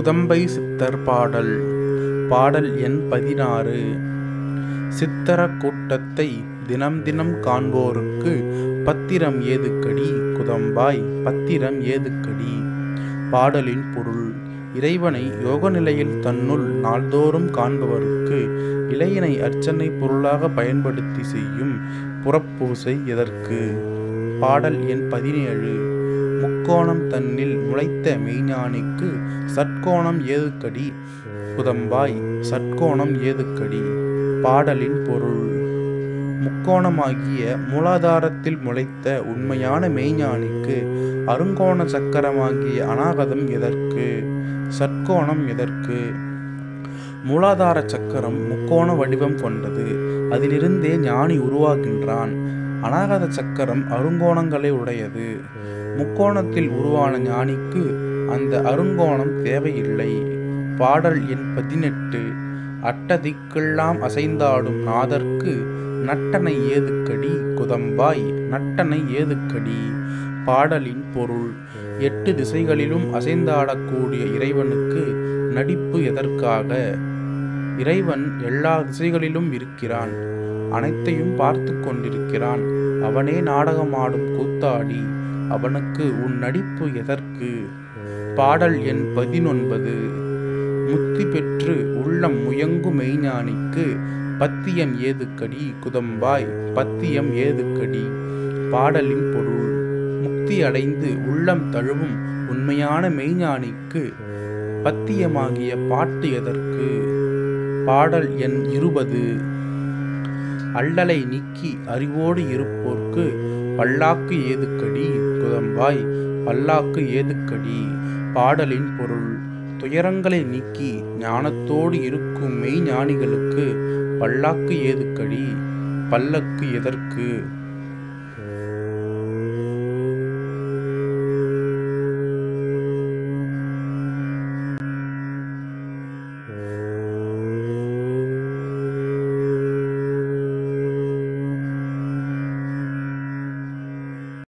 குதம்பை சித்தர் பாடல் பாடல் எண் பதினாறு சித்தர கூட்டத்தை தினம் தினம் காண்போருக்கு பத்திரம் ஏதுக்கடி குதம்பாய் பத்திரம் ஏதுக்கடி பாடலின் பொருள் இறைவனை யோக நிலையில் தன்னுள் நாள்தோறும் காண்பவருக்கு இலையினை அர்ச்சனை பொருளாக பயன்படுத்தி செய்யும் புறப்பூசை எதற்கு பாடல் எண் பதினேழு முக்கோணம் தன்னில் முளைத்த மெய்ஞானிக்கு சட்கோணம் ஏதுக்கடி குதம்பாய் சட்கோணம் ஏதுக்கடி பாடலின் பொருள் முக்கோணமாகிய மூலாதாரத்தில் முளைத்த உண்மையான மெய்ஞானிக்கு அருங்கோண சக்கரமாகிய அநாகதம் எதற்கு சட்கோணம் எதற்கு மூலாதார சக்கரம் முக்கோண வடிவம் கொண்டது அதிலிருந்தே ஞானி உருவாகின்றான் அநாகத சக்கரம் அருங்கோணங்களை உடையது முக்கோணத்தில் உருவான ஞானிக்கு அந்த அருங்கோணம் தேவையில்லை பாடல் எண் பதினெட்டு அட்டதிக்கெல்லாம் அசைந்தாடும் நாதர்க்கு நட்டனை ஏதுக்கடி குதம்பாய் நட்டனை ஏதுக்கடி பாடலின் பொருள் எட்டு திசைகளிலும் அசைந்தாடக்கூடிய இறைவனுக்கு நடிப்பு எதற்காக இறைவன் எல்லா திசைகளிலும் இருக்கிறான் அனைத்தையும் பார்த்து கொண்டிருக்கிறான் அவனே நாடகமாடும் கூத்தாடி அவனுக்கு உன் நடிப்பு எதற்கு பாடல் எண் பதினொன்பது முத்தி பெற்று உள்ளம் முயங்கு மெய்ஞானிக்கு பத்தியம் ஏதுக்கடி குதம்பாய் பத்தியம் ஏதுக்கடி பாடலின் பொருள் முக்தி அடைந்து உள்ளம் தழுவும் உண்மையான மெய்ஞானிக்கு பத்தியமாகிய பாட்டு எதற்கு பாடல் எண் இருபது அல்லலை நீக்கி அறிவோடு இருப்போர்க்கு பல்லாக்கு ஏதுக்கடி குதம்பாய் பல்லாக்கு ஏதுக்கடி பாடலின் பொருள் துயரங்களை நீக்கி ஞானத்தோடு இருக்கும் மெய்ஞானிகளுக்கு பல்லாக்கு ஏதுக்கடி பல்லக்கு எதற்கு